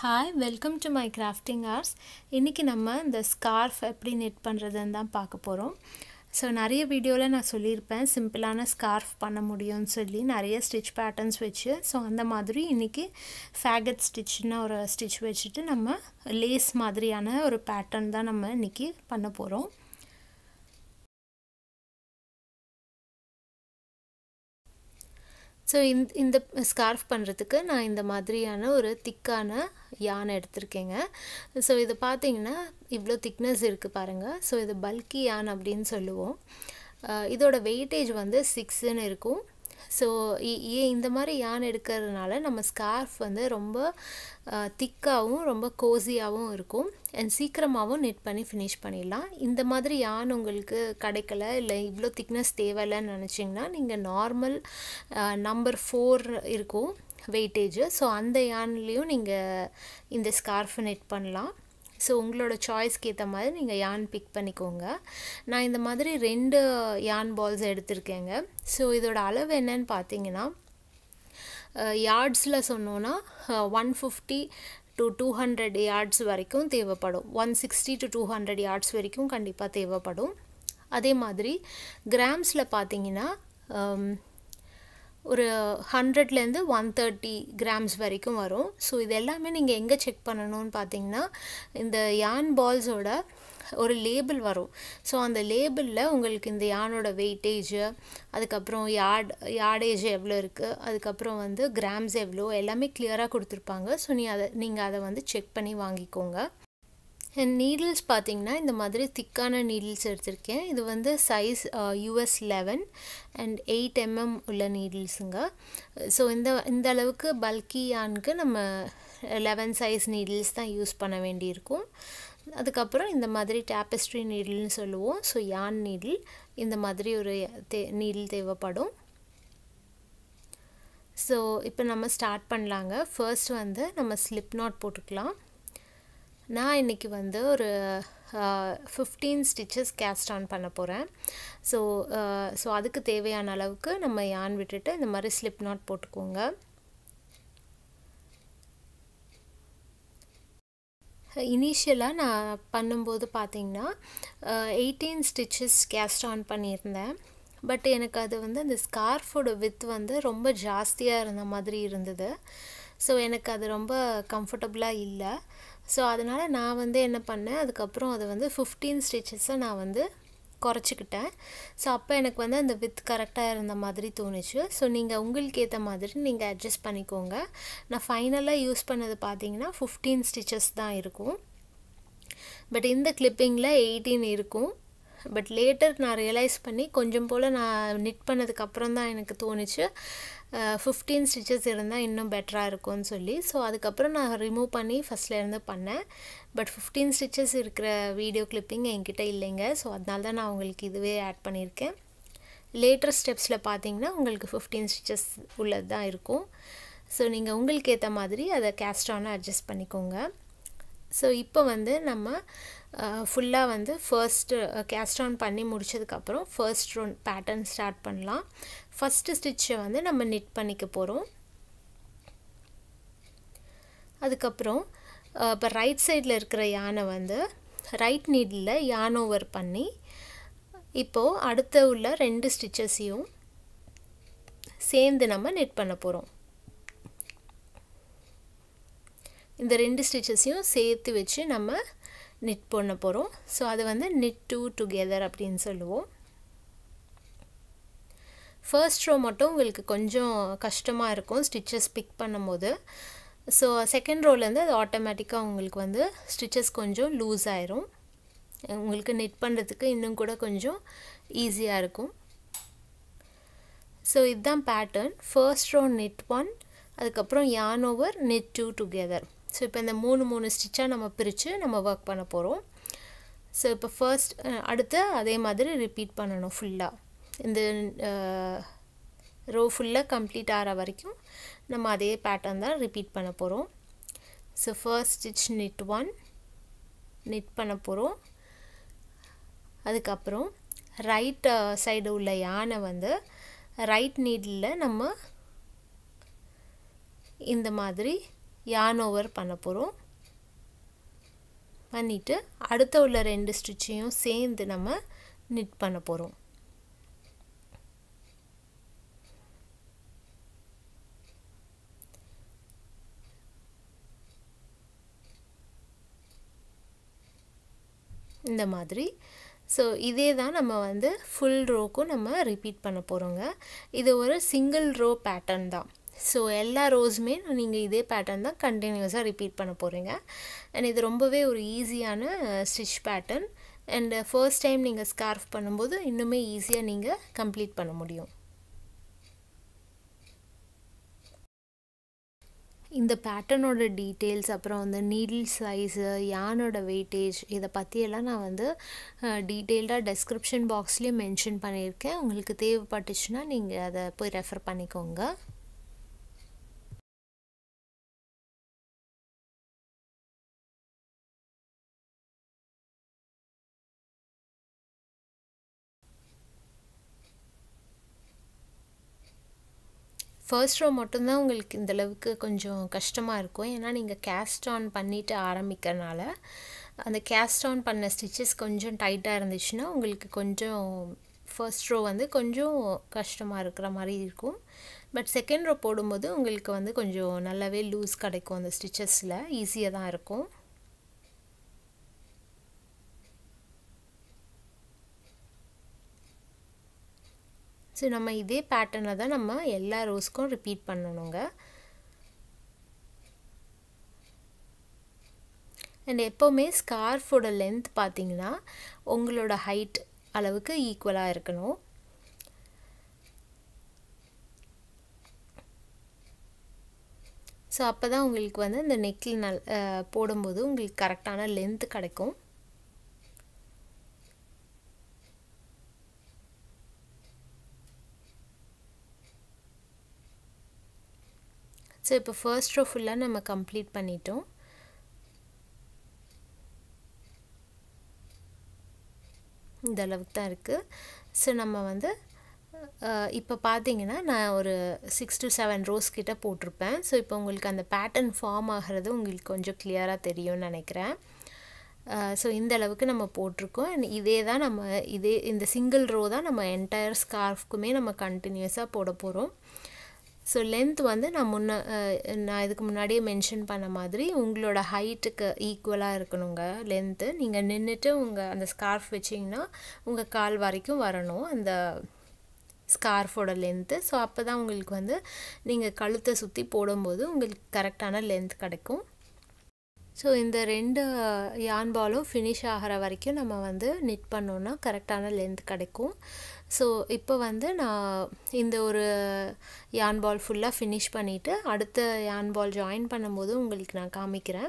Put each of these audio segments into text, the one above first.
hi welcome to my crafting arts இன்றைக்கி நம்ம இந்த ஸ்கார்ஃப் எப்படி நெட் பண்ணுறதுன்னு தான் பார்க்க போகிறோம் ஸோ நிறைய வீடியோவில் நான் சொல்லியிருப்பேன் சிம்பிளான ஸ்கார்ஃப் பண்ண முடியும்னு சொல்லி நிறைய ஸ்டிச் பேட்டர்ன்ஸ் வச்சு ஸோ அந்த மாதிரி இன்றைக்கி ஃபேகட் ஸ்டிச்னு ஒரு ஸ்டிச் வச்சுட்டு நம்ம லேஸ் மாதிரியான ஒரு பேட்டர்ன் தான் நம்ம இன்றைக்கி பண்ண போகிறோம் ஸோ இந்த இந்த ஸ்கார்ஃப் பண்ணுறதுக்கு நான் இந்த மாதிரியான ஒரு திக்கான யானை எடுத்திருக்கேங்க ஸோ இது பார்த்தீங்கன்னா இவ்வளோ திக்னஸ் இருக்குது பாருங்கள் ஸோ இது பல்கி யான் அப்படின்னு சொல்லுவோம் இதோட வெயிட்டேஜ் வந்து சிக்ஸுன்னு இருக்கும் ஸோ ஏன் இந்த மாதிரி யான் எடுக்கிறதுனால நம்ம ஸ்கார்ஃப் வந்து ரொம்ப திக்காகவும் ரொம்ப கோசியாகவும் இருக்கும் அண்ட் சீக்கிரமாகவும் நெட் பண்ணி ஃபினிஷ் பண்ணிடலாம் இந்த மாதிரி யான் உங்களுக்கு கிடைக்கல இல்லை இவ்வளோ திக்னஸ் தேவையில்லைன்னு நினச்சிங்கன்னா நீங்கள் நார்மல் நம்பர் ஃபோர் இருக்கும் வெயிட்டேஜு ஸோ அந்த யான்லேயும் நீங்கள் இந்த ஸ்கார்ஃப் நெட் பண்ணலாம் ஸோ உங்களோட சாய்ஸ்க்கு ஏற்ற மாதிரி நீங்கள் யான் பிக் பண்ணிக்கோங்க நான் இந்த மாதிரி ரெண்டு யான் பால்ஸ் எடுத்திருக்கேங்க ஸோ இதோட அளவு என்னன்னு பார்த்தீங்கன்னா யார்ட்ஸில் சொன்னோன்னா one fifty to two hundred yards வரைக்கும் தேவைப்படும் one sixty to two hundred yards வரைக்கும் கண்டிப்பாக தேவைப்படும் அதே மாதிரி கிராம்ஸில் பார்த்தீங்கன்னா ஒரு ஹண்ட்ரட்லேருந்து ஒன் தேர்ட்டி கிராம்ஸ் வரைக்கும் வரும் ஸோ இது எல்லாமே நீங்கள் எங்கே செக் பண்ணணும்னு பார்த்தீங்கன்னா இந்த யான் பால்ஸோட ஒரு லேபிள் வரும் ஸோ அந்த லேபிளில் உங்களுக்கு இந்த யானோட வெயிட்டேஜு அதுக்கப்புறம் யார்ட் யார்டேஜ் எவ்வளோ இருக்குது அதுக்கப்புறம் வந்து கிராம்ஸ் எவ்வளோ எல்லாமே கிளியராக கொடுத்துருப்பாங்க ஸோ நீ அதை நீங்கள் அதை வந்து செக் பண்ணி வாங்கிக்கோங்க அண்ட் நீடில்ஸ் பார்த்திங்கன்னா இந்த மாதிரி திக்கான நீடில்ஸ் எடுத்திருக்கேன் இது வந்து size US eleven and eight mm உள்ள நீடில்ஸுங்க ஸோ இந்த இந்த அளவுக்கு பல்கியானுக்கு நம்ம லெவன் சைஸ் நீடில்ஸ் தான் யூஸ் பண்ண வேண்டியிருக்கும் அதுக்கப்புறம் இந்த மாதிரி டேப்பஸ்ட்ரி நீடில்னு சொல்லுவோம் ஸோ யான் நீடில் இந்த மாதிரி ஒரு தே நீடில் தேவைப்படும் ஸோ இப்போ நம்ம ஸ்டார்ட் பண்ணலாங்க ஃபர்ஸ்ட் வந்து நம்ம ஸ்லிப் நாட் போட்டுக்கலாம் நான் இன்றைக்கி வந்து ஒரு ஃபிஃப்டீன் ஸ்டிச்சஸ் கேஸ்ட் ஆன் பண்ண போகிறேன் ஸோ ஸோ அதுக்கு தேவையான அளவுக்கு நம்ம யான் விட்டுட்டு இந்த மாதிரி ஸ்லிப் நாட் போட்டுக்கோங்க இனிஷியலாக நான் பண்ணும்போது பார்த்திங்கன்னா எயிட்டீன் ஸ்டிச்சஸ் கேஸ்ட் ஆன் பண்ணியிருந்தேன் பட் எனக்கு அது வந்து அந்த ஸ்கார்ஃபோட வித் வந்து ரொம்ப ஜாஸ்தியாக இருந்த மாதிரி இருந்தது ஸோ எனக்கு அது ரொம்ப கம்ஃபர்டபுளாக இல்லை ஸோ அதனால் நான் வந்து என்ன பண்ணேன் அதுக்கப்புறம் அதை வந்து ஃபிஃப்டீன் ஸ்டிச்சஸை நான் வந்து குறைச்சிக்கிட்டேன் ஸோ அப்போ எனக்கு வந்து அந்த வித் கரெக்டாக இருந்த மாதிரி தோணுச்சு ஸோ நீங்கள் உங்களுக்கு ஏற்ற மாதிரி நீங்கள் அட்ஜஸ்ட் பண்ணிக்கோங்க நான் ஃபைனலாக யூஸ் பண்ணது பார்த்தீங்கன்னா ஃபிஃப்டீன் ஸ்டிச்சஸ் தான் இருக்கும் பட் இந்த கிளிப்பிங்கில் எயிட்டீன் இருக்கும் பட் லேட்டர் நான் ரியலைஸ் பண்ணி கொஞ்சம் போல் நான் நிட் பண்ணதுக்கப்புறம் தான் எனக்கு தோணுச்சு ஃபிஃப்டீன் ஸ்டிச்சஸ் இருந்தால் இன்னும் பெட்டராக இருக்கும்னு சொல்லி ஸோ அதுக்கப்புறம் நான் ரிமூவ் பண்ணி ஃபஸ்ட்லேருந்து பண்ணேன் பட் ஃபிஃப்டீன் ஸ்டிச்சஸ் இருக்கிற வீடியோ கிளிப்பிங் என்கிட்ட இல்லைங்க ஸோ அதனால தான் நான் உங்களுக்கு இதுவே ஆட் பண்ணியிருக்கேன் லேட்டர் ஸ்டெப்ஸில் பார்த்தீங்கன்னா உங்களுக்கு ஃபிஃப்டீன் ஸ்டிச்சஸ் உள்ளது தான் இருக்கும் ஸோ நீங்கள் உங்களுக்கு ஏற்ற மாதிரி அதை கேஸ்டான அட்ஜஸ்ட் பண்ணிக்கோங்க ஸோ இப்போ வந்து நம்ம ஃபுல்லாக வந்து ஃபர்ஸ்ட்டு கேஸ்ட் ஆன் பண்ணி முடிச்சதுக்கப்புறம் ஃபர்ஸ்ட் ரவுண்ட் பேட்டர்ன் ஸ்டார்ட் பண்ணலாம் ஃபஸ்ட்டு ஸ்டிச்சை வந்து நம்ம நிட் பண்ணிக்க போகிறோம் அதுக்கப்புறம் இப்போ ரைட் சைடில் இருக்கிற யானை வந்து ரைட் நீடில் யான் ஓவர் பண்ணி இப்போது அடுத்த உள்ள ரெண்டு ஸ்டிச்சஸையும் சேர்ந்து நம்ம நெட் பண்ண போகிறோம் இந்த ரெண்டு ஸ்டிச்சஸையும் சேர்த்து வச்சு நம்ம நிட் பண்ண போகிறோம் ஸோ அது வந்து நிட் டூ டுகெதர் அப்படின்னு சொல்லுவோம் ஃபர்ஸ்ட் ரோ மட்டும் உங்களுக்கு கொஞ்சம் கஷ்டமாக இருக்கும் ஸ்டிச்சஸ் பிக் பண்ணும்போது ஸோ செகண்ட் ரோலேருந்து அது ஆட்டோமேட்டிக்காக உங்களுக்கு வந்து ஸ்டிச்சஸ் கொஞ்சம் லூஸ் ஆயிரும் உங்களுக்கு நெட் பண்ணுறதுக்கு இன்னும் கூட கொஞ்சம் ஈஸியாக இருக்கும் ஸோ இதுதான் pattern first row knit one அதுக்கப்புறம் yarn over knit two together so இப்போ இந்த மூணு மூணு ஸ்டிச்சாக நம்ம பிரித்து நம்ம ஒர்க் பண்ண போகிறோம் ஸோ இப்போ ஃபர்ஸ்ட் அடுத்து அதே மாதிரி ரிப்பீட் பண்ணணும் ஃபுல்லாக இந்த ரோ ஃபுல்லாக கம்ப்ளீட் ஆகிற வரைக்கும் நம்ம அதே பேட்டர்ன் தான் ரிப்பீட் பண்ண போகிறோம் so first stitch knit one knit பண்ண போகிறோம் அதுக்கப்புறம் ரைட் சைடு உள்ள யானை வந்து ரைட் நீடில் நம்ம இந்த மாதிரி யான் ஓவர் பண்ண போகிறோம் பண்ணிவிட்டு அடுத்த உள்ள ரெண்டு ஸ்டிச்சையும் சேர்ந்து நம்ம நிட் பண்ண போகிறோம் இந்த மாதிரி ஸோ இதே தான் நம்ம வந்து ஃபுல் ரோக்கும் நம்ம ரிப்பீட் பண்ண போகிறோங்க இது ஒரு சிங்கிள் ரோ பேட்டர்ன் தான் ஸோ எல்லா ரோஸுமே நீங்கள் இதே பேட்டர்ன் தான் கண்டினியூஸாக ரிப்பீட் பண்ண போகிறீங்க அண்ட் இது ரொம்பவே ஒரு ஈஸியான stitch pattern and first time நீங்கள் ஸ்கார்ஃப் பண்ணும்போது இன்னுமே ஈஸியாக நீங்கள் கம்ப்ளீட் பண்ண முடியும் இந்த பேட்டர்னோட டீட்டெயில்ஸ் அப்புறம் வந்து நீடில் சைஸு யானோட வெயிட்டேஜ் இதை பற்றியெல்லாம் நான் வந்து டீட்டெயில்டாக டெஸ்கிரிப்ஷன் பாக்ஸ்லேயும் மென்ஷன் பண்ணியிருக்கேன் உங்களுக்கு தேவைப்பட்டுச்சுன்னா நீங்கள் அதை போய் ரெஃபர் பண்ணிக்கோங்க ஃபர்ஸ்ட் ரோ மட்டும்தான் உங்களுக்கு இந்தளவுக்கு கொஞ்சம் கஷ்டமாக இருக்கும் ஏன்னா நீங்கள் கேஸ்ட் ஆன் பண்ணிவிட்டு ஆரம்பிக்கிறனால அந்த கேஸ்ட் ஆன் பண்ண ஸ்டிச்சஸ் கொஞ்சம் டைட்டாக இருந்துச்சுன்னா உங்களுக்கு கொஞ்சம் ஃபர்ஸ்ட் ரோ வந்து கொஞ்சம் கஷ்டமாக இருக்கிற மாதிரி இருக்கும் பட் செகண்ட் ரோ போடும்போது உங்களுக்கு வந்து கொஞ்சம் நல்லாவே லூஸ் கிடைக்கும் அந்த ஸ்டிச்சஸில் ஈஸியாக தான் இருக்கும் ஸோ நம்ம இதே பேட்டர்னை தான் நம்ம எல்லா ரோஸ்க்கும் ரிப்பீட் பண்ணணுங்க அண்ட் எப்போவுமே ஸ்கார்ஃபோட லென்த் பார்த்தீங்கன்னா உங்களோட ஹைட் அளவுக்கு ஈக்குவலாக இருக்கணும் ஸோ அப்போ தான் உங்களுக்கு வந்து இந்த நெக்கில் நல் போடும்போது உங்களுக்கு கரெக்டான லென்த் கிடைக்கும் ஸோ இப்போ ஃபர்ஸ்ட் ரோ ஃபுல்லாக நம்ம கம்ப்ளீட் பண்ணிட்டோம் இந்த அளவுக்கு தான் இருக்குது ஸோ நம்ம வந்து இப்போ பார்த்தீங்கன்னா நான் ஒரு சிக்ஸ் டு செவன் ரோஸ் கிட்ட போட்டிருப்பேன் ஸோ இப்போ உங்களுக்கு அந்த பேட்டர்ன் ஃபார்ம் ஆகிறது உங்களுக்கு கொஞ்சம் கிளியராக தெரியும்னு நினைக்கிறேன் ஸோ இந்த அளவுக்கு நம்ம போட்டிருக்கோம் அண்ட் இதே தான் நம்ம இதே இந்த சிங்கிள் ரோ தான் நம்ம என்டையர் ஸ்கார்ஃப்க்குமே நம்ம கண்டினியூஸாக போட போகிறோம் ஸோ லென்த் வந்து நான் முன்ன நான் இதுக்கு முன்னாடியே மென்ஷன் பண்ண மாதிரி உங்களோட ஹைட்டுக்கு ஈக்குவலாக இருக்கணுங்க லென்த்து நீங்கள் நின்றுட்டு உங்கள் அந்த ஸ்கார்ஃப் வச்சிங்கன்னா உங்கள் கால் வரைக்கும் வரணும் அந்த ஸ்கார்ஃபோட லென்த்து ஸோ அப்போ தான் உங்களுக்கு வந்து நீங்கள் கழுத்தை சுற்றி போடும்போது உங்களுக்கு கரெக்டான லென்த் கிடைக்கும் ஸோ இந்த ரெண்டு யான் பாலும் ஃபினிஷ் ஆகிற வரைக்கும் நம்ம வந்து நிட் பண்ணோன்னா கரெக்டான லென்த் கிடைக்கும் ஸோ இப்போ வந்து நான் இந்த ஒரு யான் பால் ஃபுல்லாக ஃபினிஷ் பண்ணிவிட்டு அடுத்த யான் பால் ஜாயின் பண்ணும்போது உங்களுக்கு நான் காமிக்கிறேன்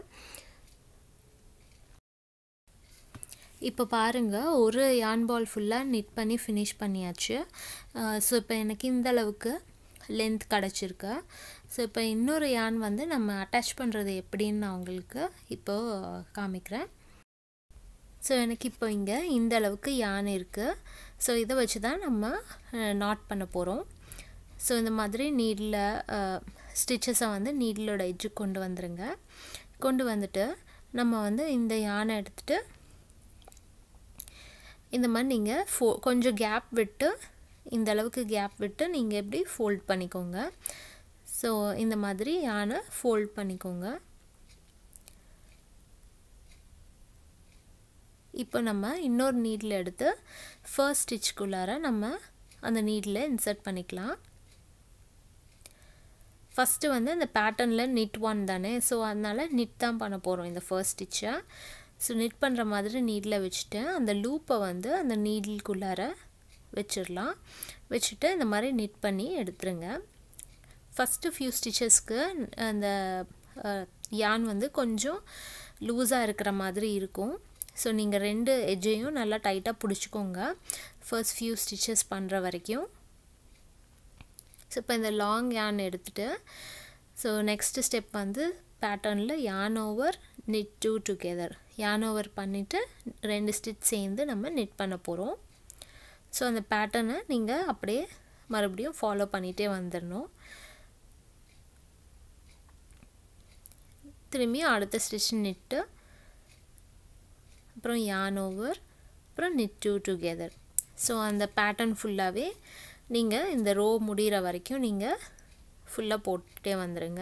இப்போ பாருங்கள் ஒரு யான் பால் ஃபுல்லாக நிட் பண்ணி ஃபினிஷ் பண்ணியாச்சு ஸோ இப்போ எனக்கு இந்த அளவுக்கு லென்த் கிடச்சிருக்கு ஸோ இப்போ இன்னொரு யான் வந்து நம்ம அட்டாச் பண்ணுறது எப்படின்னு நான் உங்களுக்கு இப்போது காமிக்கிறேன் ஸோ எனக்கு இப்போ இங்கே இந்த அளவுக்கு யான் இருக்குது ஸோ இதை வச்சு தான் நம்ம நாட் பண்ண போகிறோம் ஸோ இந்த மாதிரி நீடில் ஸ்டிச்சஸை வந்து நீடிலோட எஜ்ஜுக்கு கொண்டு வந்துடுங்க கொண்டு வந்துட்டு நம்ம வந்து இந்த யானை எடுத்துகிட்டு இந்த மாதிரி நீங்கள் ஃபோ கொஞ்சம் கேப் விட்டு இந்த அளவுக்கு கேப் விட்டு நீங்கள் எப்படி ஃபோல்ட் பண்ணிக்கோங்க ஸோ இந்த மாதிரி யானை ஃபோல்ட் பண்ணிக்கோங்க இப்போ நம்ம இன்னொரு நீடில் எடுத்து ஃபர்ஸ்ட் ஸ்டிச்சுக்குள்ளார நம்ம அந்த நீடில் இன்சர்ட் பண்ணிக்கலாம் ஃபஸ்ட்டு வந்து அந்த பேட்டர்னில் நிட் ஒன் தானே ஸோ அதனால் நிட் தான் பண்ண போகிறோம் இந்த ஃபர்ஸ்ட் ஸ்டிச்சை ஸோ நிட் பண்ணுற மாதிரி நீடில் வச்சுட்டு அந்த லூப்பை வந்து அந்த நீடிலுக்குள்ளார வச்சிடலாம் வச்சுட்டு இந்த மாதிரி நிட் பண்ணி எடுத்துருங்க ஃபஸ்ட்டு ஃபியூ ஸ்டிச்சஸ்க்கு அந்த யான் வந்து கொஞ்சம் லூஸாக இருக்கிற மாதிரி இருக்கும் ஸோ நீங்கள் ரெண்டு எஜ்ஜையும் நல்லா டைட்டாக பிடிச்சிக்கோங்க ஃபர்ஸ்ட் ஃபியூ ஸ்டிச்சஸ் பண்ணுற வரைக்கும் ஸோ இப்போ இந்த லாங் யான் எடுத்துகிட்டு ஸோ நெக்ஸ்ட் ஸ்டெப் வந்து பேட்டர்னில் yarn over knit two together yarn over பண்ணிவிட்டு ரெண்டு ஸ்டிச் சேர்ந்து நம்ம நிட் பண்ண போகிறோம் ஸோ அந்த பேட்டர்னை நீங்கள் அப்படியே மறுபடியும் ஃபாலோ பண்ணிகிட்டே வந்துடணும் திரும்பி அடுத்த ஸ்டிச் நிட்டு அப்புறம் யான் ஓவர் அப்புறம் நிட் டூ டுகெதர் ஸோ அந்த பேட்டர்ன் ஃபுல்லாகவே நீங்கள் இந்த ரோ முடிகிற வரைக்கும் நீங்கள் ஃபுல்லாக போட்டுகிட்டே வந்துடுங்க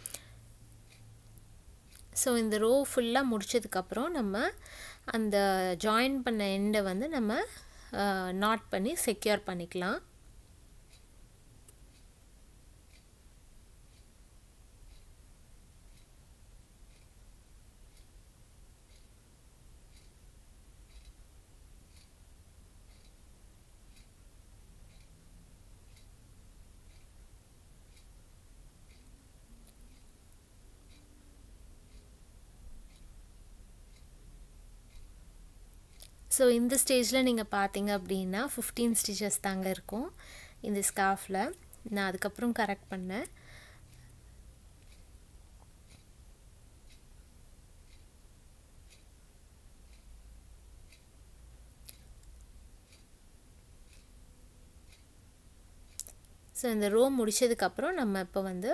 ஸோ இந்த ரோ ஃபுல்லாக முடிச்சதுக்கப்புறம் நம்ம அந்த ஜாயின் பண்ண எண்டை வந்து நம்ம நாட் பண்ணி செக்யூர் பண்ணிக்கலாம் ஸோ இந்த ஸ்டேஜில் நீங்கள் பார்த்தீங்க அப்படின்னா ஃபிஃப்டீன் ஸ்டிச்சஸ் தாங்க இருக்கும் இந்த ஸ்கார்ஃபில் நான் அதுக்கப்புறம் கரெக்ட் பண்ணேன் ஸோ இந்த ரோ முடித்ததுக்கப்புறம் நம்ம இப்போ வந்து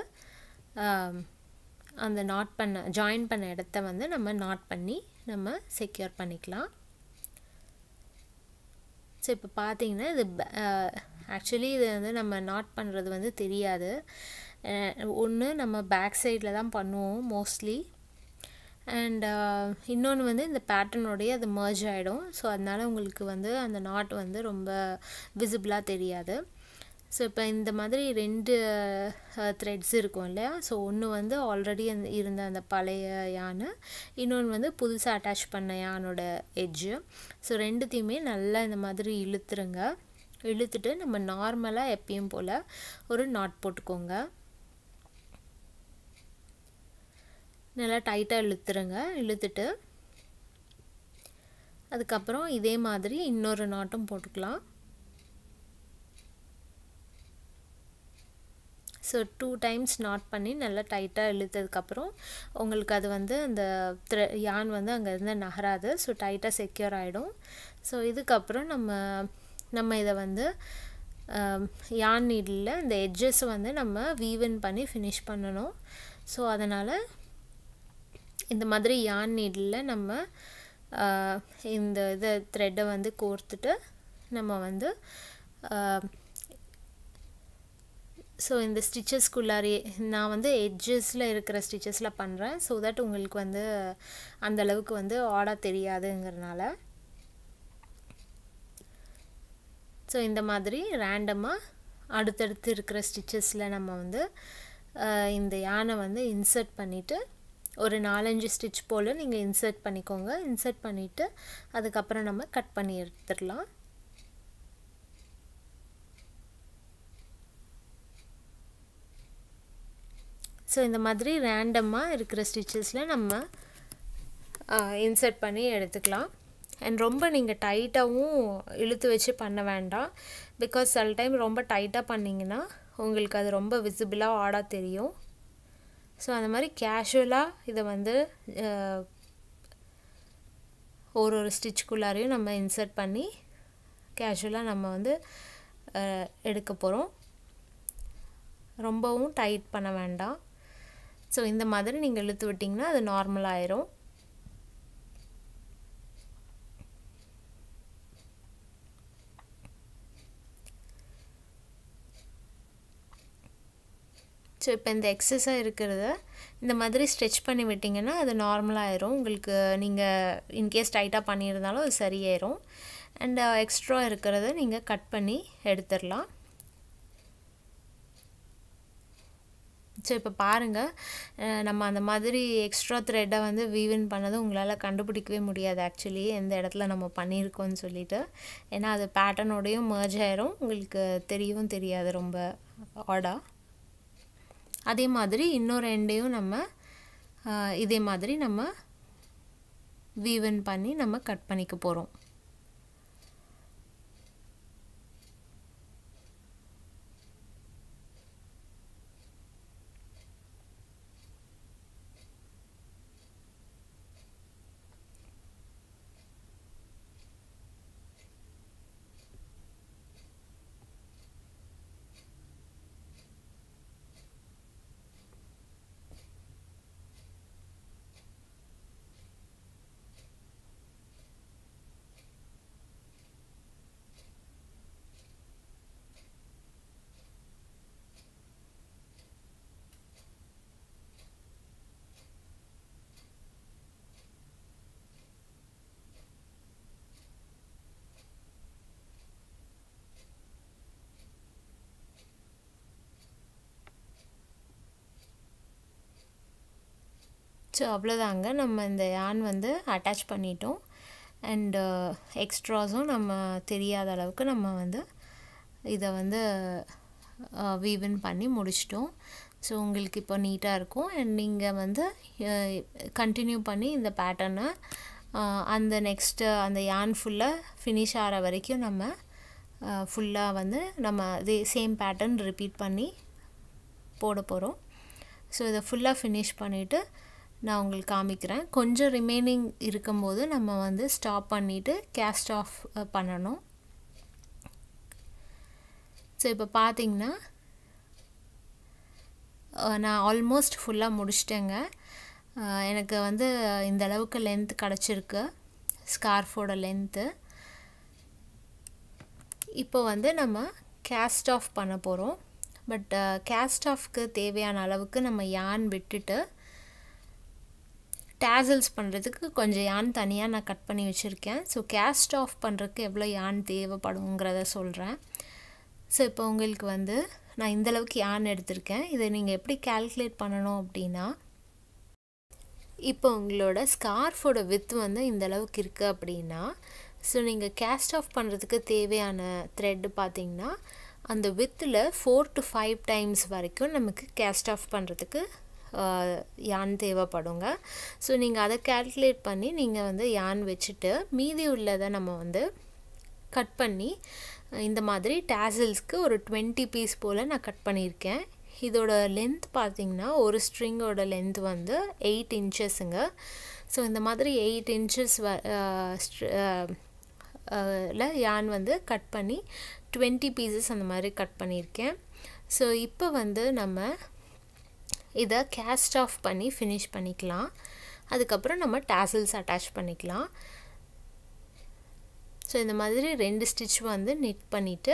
அந்த நாட் பண்ண ஜாயின் பண்ண இடத்த வந்து நம்ம நாட் பண்ணி நம்ம செக்யூர் பண்ணிக்கலாம் ஸோ இப்போ பார்த்தீங்கன்னா இது ஆக்சுவலி இது வந்து நம்ம நாட் பண்ணுறது வந்து தெரியாது ஒன்று நம்ம பேக் சைடில் தான் பண்ணுவோம் மோஸ்ட்லி அண்ட் இன்னொன்று வந்து இந்த பேட்டர்னோடைய அது மர்ஜ் ஆகிடும் ஸோ அதனால் உங்களுக்கு வந்து அந்த நாட் வந்து ரொம்ப விசிபிளாக தெரியாது ஸோ இப்போ இந்த மாதிரி ரெண்டு த்ரெட்ஸ் இருக்கும் இல்லையா ஸோ ஒன்று வந்து ஆல்ரெடி அந்த இருந்த அந்த பழைய யானை இன்னொன்று வந்து புதுசாக அட்டாச் பண்ண யானோட எட்ஜு ஸோ ரெண்டுத்தையுமே நல்லா இந்த மாதிரி இழுத்துருங்க இழுத்துட்டு நம்ம நார்மலாக எப்பயும் போல் ஒரு நாட் போட்டுக்கோங்க நல்லா டைட்டாக இழுத்துருங்க இழுத்துட்டு அதுக்கப்புறம் இதே மாதிரி இன்னொரு நாட்டும் போட்டுக்கலாம் ஸோ டூ டைம்ஸ் நாட் பண்ணி நல்லா டைட்டாக இழுத்ததுக்கப்புறம் உங்களுக்கு அது வந்து அந்த த்ரெ யான் வந்து அங்கே இருந்து நகராது ஸோ டைட்டாக செக்யூர் ஆகிடும் ஸோ இதுக்கப்புறம் நம்ம நம்ம இதை வந்து யான் நீடில் இந்த எட்ஜஸ் வந்து நம்ம வீவன் பண்ணி ஃபினிஷ் பண்ணணும் ஸோ அதனால் இந்த மாதிரி யான் நீடில் நம்ம இந்த இதை த்ரெட்டை வந்து கோர்த்துட்டு நம்ம வந்து ஸோ இந்த ஸ்டிச்சஸ்க்குள்ளாரே நான் வந்து எட்ஜஸில் இருக்கிற ஸ்டிச்சஸில் பண்ணுறேன் ஸோ தட் உங்களுக்கு வந்து அந்தளவுக்கு வந்து ஆடாக தெரியாதுங்கிறனால ஸோ இந்த மாதிரி ரேண்டமாக அடுத்தடுத்து இருக்கிற ஸ்டிச்சஸில் நம்ம வந்து இந்த யானை வந்து இன்சர்ட் பண்ணிவிட்டு ஒரு நாலஞ்சு ஸ்டிச் போல் நீங்கள் இன்சர்ட் பண்ணிக்கோங்க இன்சர்ட் பண்ணிவிட்டு அதுக்கப்புறம் நம்ம கட் பண்ணி எடுத்துடலாம் ஸோ இந்த மாதிரி ரேண்டமாக இருக்கிற ஸ்டிச்சஸில் நம்ம இன்சர்ட் பண்ணி எடுத்துக்கலாம் அண்ட் ரொம்ப நீங்கள் டைட்டாகவும் இழுத்து வச்சு பண்ண வேண்டாம் பிகாஸ் சில டைம் ரொம்ப டைட்டாக பண்ணிங்கன்னா உங்களுக்கு அது ரொம்ப விசிபிளாக ஆடாக தெரியும் ஸோ அந்த மாதிரி கேஷுவலாக இதை வந்து ஒரு ஒரு ஸ்டிச்சுக்குள்ளாரையும் நம்ம இன்சர்ட் பண்ணி கேஷுவலாக நம்ம வந்து எடுக்க போகிறோம் ரொம்பவும் டைட் பண்ண வேண்டாம் ஸோ இந்த மாதிரி நீங்கள் இழுத்து விட்டிங்கன்னா அது நார்மல் ஆயிரும் ஸோ இப்போ இந்த எக்ஸஸாக இருக்கிறத இந்த மாதிரி ஸ்ட்ரெச் பண்ணி விட்டிங்கன்னா அது நார்மலாகிடும் உங்களுக்கு நீங்கள் இன்கேஸ் டைட்டாக பண்ணியிருந்தாலும் அது சரியாயிரும் அண்ட் எக்ஸ்ட்ரா இருக்கிறத நீங்கள் கட் பண்ணி எடுத்துடலாம் ஸோ இப்போ பாருங்கள் நம்ம அந்த மாதிரி எக்ஸ்ட்ரா த்ரெட்டை வந்து வீவின் பண்ணது உங்களால் கண்டுபிடிக்கவே முடியாது ஆக்சுவலி எந்த இடத்துல நம்ம பண்ணியிருக்கோம்னு சொல்லிட்டு ஏன்னா அது பேட்டர்னோடையும் மர்ஜ் ஆயிரும் உங்களுக்கு தெரியவும் தெரியாது ரொம்ப ஆடாக அதே மாதிரி இன்னொரு எண்டையும் நம்ம இதே மாதிரி நம்ம வீவன் பண்ணி நம்ம கட் பண்ணிக்க போகிறோம் ஸோ அவ்வளோதாங்க நம்ம இந்த யான் வந்து அட்டாச் பண்ணிட்டோம் அண்டு எக்ஸ்ட்ராஸும் நம்ம தெரியாத அளவுக்கு நம்ம வந்து இதை வந்து வீவன் பண்ணி முடிச்சிட்டோம் ஸோ உங்களுக்கு இப்போ நீட்டாக இருக்கும் அண்ட் நீங்கள் வந்து கண்டினியூ பண்ணி இந்த பேட்டர்னை அந்த நெக்ஸ்ட்டு அந்த யான் ஃபுல்லாக ஃபினிஷ் ஆகிற வரைக்கும் நம்ம ஃபுல்லாக வந்து நம்ம அதே சேம் பேட்டர்ன் ரிப்பீட் பண்ணி போட போகிறோம் ஸோ இதை ஃபுல்லாக ஃபினிஷ் பண்ணிவிட்டு நான் உங்களுக்கு காமிக்கிறேன் கொஞ்சம் ரிமைனிங் இருக்கும்போது நம்ம வந்து ஸ்டாப் பண்ணிவிட்டு கேஸ்ட் ஆஃப் பண்ணணும் ஸோ இப்போ பார்த்தீங்கன்னா நான் ஆல்மோஸ்ட் ஃபுல்லாக முடிச்சிட்டேங்க எனக்கு வந்து இந்த அளவுக்கு லென்த் கிடச்சிருக்கு ஸ்கார்ஃபோட லென்த்து இப்போ வந்து நம்ம கேஸ்ட் ஆஃப் பண்ண போகிறோம் பட் கேஸ்ட் ஆஃப்க்கு தேவையான அளவுக்கு நம்ம யான் விட்டுட்டு டேசல்ஸ் பண்ணுறதுக்கு கொஞ்சம் யான் தனியாக நான் கட் பண்ணி வச்சுருக்கேன் ஸோ கேஸ்ட் ஆஃப் பண்ணுறதுக்கு எவ்வளோ யான் தேவைப்படுங்கிறத சொல்கிறேன் ஸோ இப்போ உங்களுக்கு வந்து நான் இந்தளவுக்கு யான் எடுத்திருக்கேன் இதை நீங்கள் எப்படி கேல்குலேட் பண்ணணும் அப்படின்னா இப்போ உங்களோட ஸ்கார்ஃபோட வித் வந்து இந்த அளவுக்கு இருக்குது அப்படின்னா ஸோ நீங்கள் கேஸ்ட் ஆஃப் பண்ணுறதுக்கு தேவையான த்ரெட்டு பார்த்தீங்கன்னா அந்த வித்தில் ஃபோர் டு ஃபைவ் டைம்ஸ் வரைக்கும் நமக்கு கேஸ்ட் ஆஃப் பண்ணுறதுக்கு யான் தேவைப்படுங்க ஸோ நீங்கள் அதை கேல்குலேட் பண்ணி நீங்கள் வந்து யான் வச்சுட்டு மீதி உள்ளதை நம்ம வந்து கட் பண்ணி இந்த மாதிரி டேசல்ஸ்க்கு ஒரு டுவெண்ட்டி பீஸ் போல் நான் கட் பண்ணியிருக்கேன் இதோட லென்த் பார்த்திங்கன்னா ஒரு ஸ்ட்ரிங்கோட லென்த் வந்து எயிட் இன்ச்சஸுங்க ஸோ இந்த மாதிரி எயிட் இன்ச்சஸ் வ ல யான் வந்து கட் பண்ணி டுவெண்ட்டி பீசஸ் அந்த மாதிரி கட் பண்ணியிருக்கேன் ஸோ இப்போ வந்து நம்ம இதை கேஸ்ட் ஆஃப் பண்ணி ஃபினிஷ் பண்ணிக்கலாம் அதுக்கப்புறம் நம்ம டேசல்ஸ் அட்டாச் பண்ணிக்கலாம் ஸோ இந்த மாதிரி ரெண்டு ஸ்டிச் வந்து நெட் பண்ணிவிட்டு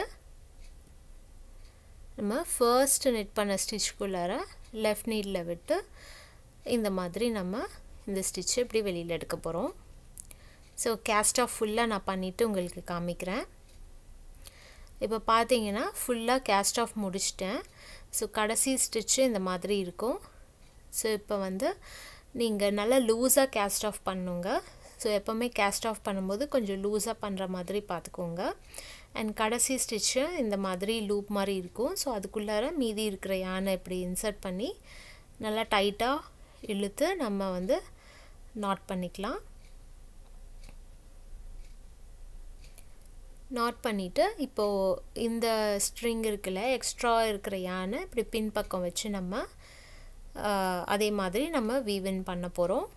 நம்ம ஃபர்ஸ்ட் நெட் பண்ண ஸ்டிச்சுக்குள்ளார லெஃப்ட் நீடில் விட்டு இந்த மாதிரி நம்ம இந்த ஸ்டிச்சை இப்படி வெளியில் எடுக்க போகிறோம் ஸோ கேஸ்ட் ஆஃப் ஃபுல்லாக நான் பண்ணிவிட்டு உங்களுக்கு காமிக்கிறேன் இப்போ பார்த்தீங்கன்னா ஃபுல்லாக கேஸ்ட் ஆஃப் முடிச்சிட்டேன் ஸோ கடைசி ஸ்டிச்சு இந்த மாதிரி இருக்கும் ஸோ இப்போ வந்து நீங்கள் நல்லா லூஸாக கேஸ்ட் ஆஃப் பண்ணுங்க ஸோ எப்போவுமே கேஸ்ட் ஆஃப் பண்ணும்போது கொஞ்சம் லூஸாக பண்ணுற மாதிரி பார்த்துக்கோங்க அண்ட் கடைசி ஸ்டிச்சு இந்த மாதிரி லூப் மாதிரி இருக்கும் ஸோ அதுக்குள்ளார மீதி இருக்கிற யானை இப்படி இன்சர்ட் பண்ணி நல்லா டைட்டாக இழுத்து நம்ம வந்து நாட் பண்ணிக்கலாம் நாட் பண்ணிவிட்டு இப்போது இந்த ஸ்ட்ரிங் இருக்குல்ல எக்ஸ்ட்ரா இருக்கிற யானை இப்படி பின்பக்கம் வச்சு நம்ம அதே மாதிரி நம்ம வீவின் பண்ண போகிறோம்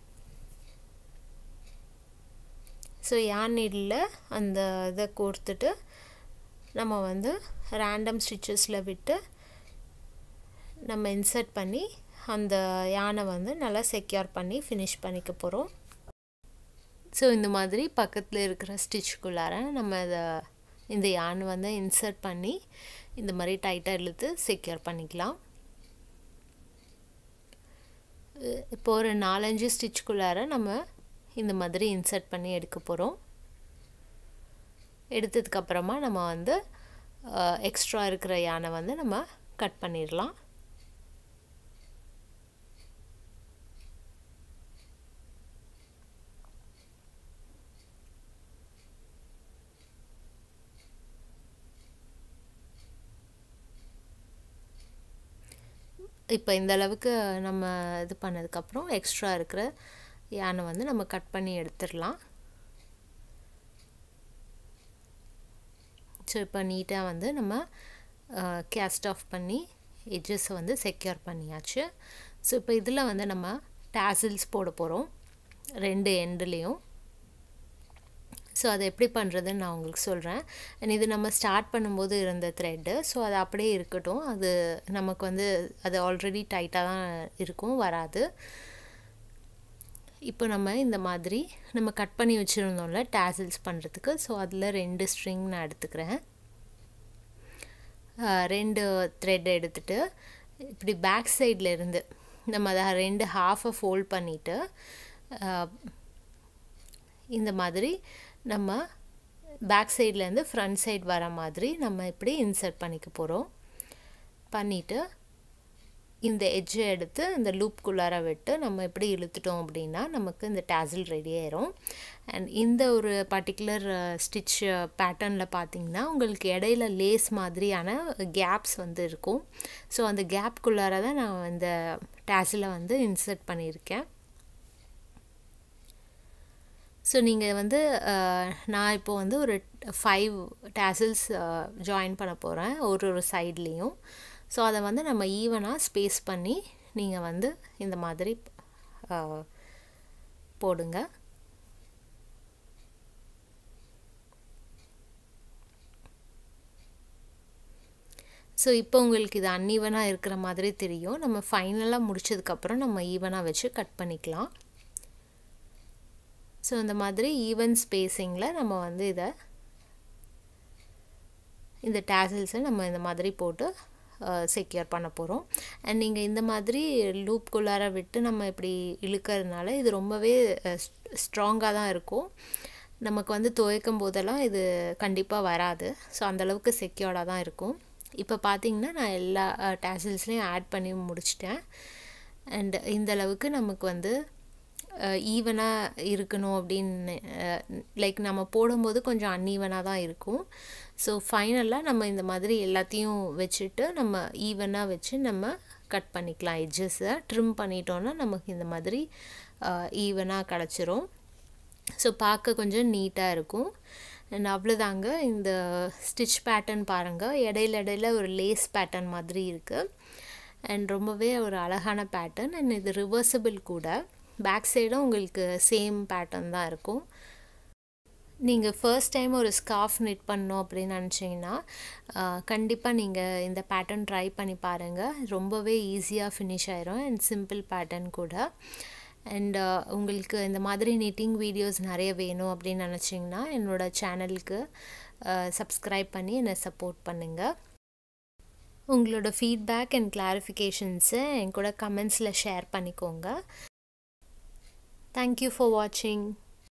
ஸோ யான் நீடில் அந்த இதை கோர்த்துட்டு நம்ம வந்து ரேண்டம் ஸ்டிச்சஸில் விட்டு நம்ம இன்சர்ட் பண்ணி அந்த யானை வந்து நல்லா செக்யூர் பண்ணி ஃபினிஷ் பண்ணிக்க போகிறோம் ஸோ இந்த மாதிரி பக்கத்தில் இருக்கிற ஸ்டிச்சுக்குள்ளார நம்ம இதை இந்த யான் வந்து இன்சர்ட் பண்ணி இந்த மாதிரி டைட்டாக இழுத்து செக்யூர் பண்ணிக்கலாம் இப்போ ஒரு நாலஞ்சு ஸ்டிச்சுக்குள்ளார நம்ம இந்த மாதிரி இன்சர்ட் பண்ணி எடுக்க போகிறோம் எடுத்ததுக்கப்புறமா நம்ம வந்து எக்ஸ்ட்ரா இருக்கிற யானை வந்து நம்ம கட் பண்ணிடலாம் இப்போ இந்த அளவுக்கு நம்ம இது பண்ணதுக்கப்புறம் எக்ஸ்ட்ரா இருக்கிற யானை வந்து நம்ம கட் பண்ணி எடுத்துடலாம் ஸோ இப்போ நீட்டாக வந்து நம்ம கேஸ்ட் ஆஃப் பண்ணி எட்ஜஸை வந்து செக்யூர் பண்ணியாச்சு ஸோ இப்போ இதில் வந்து நம்ம டேசில்ஸ் போட போகிறோம் ரெண்டு எண்டுலேயும் ஸோ அதை எப்படி பண்ணுறதுன்னு நான் உங்களுக்கு சொல்கிறேன் அண்ட் இது நம்ம ஸ்டார்ட் பண்ணும்போது இருந்த த்ரெட்டு ஸோ அது அப்படியே இருக்கட்டும் அது நமக்கு வந்து அது ஆல்ரெடி டைட்டாக தான் இருக்கும் வராது இப்போ நம்ம இந்த மாதிரி நம்ம கட் பண்ணி வச்சுருந்தோம்ல டேசில்ஸ் பண்ணுறதுக்கு ஸோ அதில் ரெண்டு ஸ்ட்ரிங் நான் எடுத்துக்கிறேன் ரெண்டு த்ரெட் எடுத்துகிட்டு இப்படி பேக் சைடில் இருந்து நம்ம அதை ரெண்டு ஹாஃபை ஃபோல்ட் பண்ணிவிட்டு இந்த மாதிரி நம்ம பேக் சைட்லேருந்து ஃப்ரண்ட் சைடு வர மாதிரி நம்ம இப்படி இன்சர்ட் பண்ணிக்க போகிறோம் பண்ணிவிட்டு இந்த எட்ஜை எடுத்து இந்த லூப்குள்ளார விட்டு நம்ம இப்படி இழுத்துட்டோம் அப்படின்னா நமக்கு இந்த டேசில் ரெடி ஆயிரும் அண்ட் இந்த ஒரு பர்டிகுலர் ஸ்டிச் பேட்டர்னில் பார்த்தீங்கன்னா உங்களுக்கு இடையில லேஸ் மாதிரியான கேப்ஸ் வந்து இருக்கும் ஸோ அந்த கேப்குள்ளார தான் நான் இந்த டேசிலை வந்து இன்சர்ட் பண்ணியிருக்கேன் ஸோ நீங்கள் வந்து நான் இப்போ வந்து ஒரு ஃபைவ் டேசில்ஸ் ஜாயின் பண்ண போகிறேன் ஒரு ஒரு சைட்லேயும் ஸோ அதை வந்து நம்ம ஈவனாக ஸ்பேஸ் பண்ணி நீங்கள் வந்து இந்த மாதிரி போடுங்க ஸோ இப்போ உங்களுக்கு இது அன்ஈவனாக இருக்கிற மாதிரி தெரியும் நம்ம ஃபைனலாக முடிச்சதுக்கப்புறம் நம்ம ஈவனாக வச்சு கட் பண்ணிக்கலாம் ஸோ இந்த மாதிரி ஈவன் ஸ்பேஸிங்கில் நம்ம வந்து இதை இந்த டேசல்ஸை நம்ம இந்த மாதிரி போட்டு செக்யூர் பண்ண போகிறோம் அண்ட் நீங்கள் இந்த மாதிரி லூப்குள்ளார விட்டு நம்ம இப்படி இழுக்கிறதுனால இது ரொம்பவே ஸ்ட்ராங்காக தான் இருக்கும் நமக்கு வந்து துவைக்கும் போதெல்லாம் இது கண்டிப்பாக வராது ஸோ அந்தளவுக்கு செக்யூர்டாக தான் இருக்கும் இப்போ பார்த்தீங்கன்னா நான் எல்லா டேசல்ஸ்லேயும் ஆட் பண்ணி முடிச்சிட்டேன் அண்ட் இந்த அளவுக்கு நமக்கு வந்து ஈவனாக இருக்கணும் அப்படின்னு லைக் நம்ம போடும்போது கொஞ்சம் அன்ஈவனாக தான் இருக்கும் ஸோ ஃபைனலாக நம்ம இந்த மாதிரி எல்லாத்தையும் வச்சுட்டு நம்ம ஈவனாக வச்சு நம்ம கட் பண்ணிக்கலாம் எட்ஜஸை ட்ரிம் பண்ணிட்டோன்னா நமக்கு இந்த மாதிரி ஈவனாக கிடச்சிரும் ஸோ பார்க்க கொஞ்சம் நீட்டாக இருக்கும் அண்ட் அவ்வளோதாங்க இந்த ஸ்டிச் பேட்டர்ன் பாருங்கள் இடையில இடையில ஒரு லேஸ் பேட்டர்ன் மாதிரி இருக்குது அண்ட் ரொம்பவே ஒரு அழகான பேட்டர்ன் அண்ட் இது ரிவர்சபிள் கூட பேக் சைடும் உங்களுக்கு சேம் பேட்டர்ன் தான் இருக்கும் நீங்கள் ஃபர்ஸ்ட் டைம் ஒரு ஸ்கார்ஃப் நிட் பண்ணோம் அப்படின்னு நினச்சிங்கன்னா கண்டிப்பாக நீங்கள் இந்த பேட்டர்ன் ட்ரை பண்ணி பாருங்கள் ரொம்பவே ஈஸியாக ஃபினிஷ் ஆயிரும் அண்ட் சிம்பிள் பேட்டர்ன் கூட அண்ட் உங்களுக்கு இந்த மாதிரி நிட்டிங் வீடியோஸ் நிறைய வேணும் அப்படின்னு நினச்சிங்கன்னா என்னோடய சேனலுக்கு சப்ஸ்கிரைப் பண்ணி என்னை சப்போர்ட் பண்ணுங்கள் உங்களோட ஃபீட்பேக் அண்ட் கிளாரிஃபிகேஷன்ஸை என் கூட கமெண்ட்ஸில் ஷேர் பண்ணிக்கோங்க தேங்க்யூ ஃபார் வாட்சிங்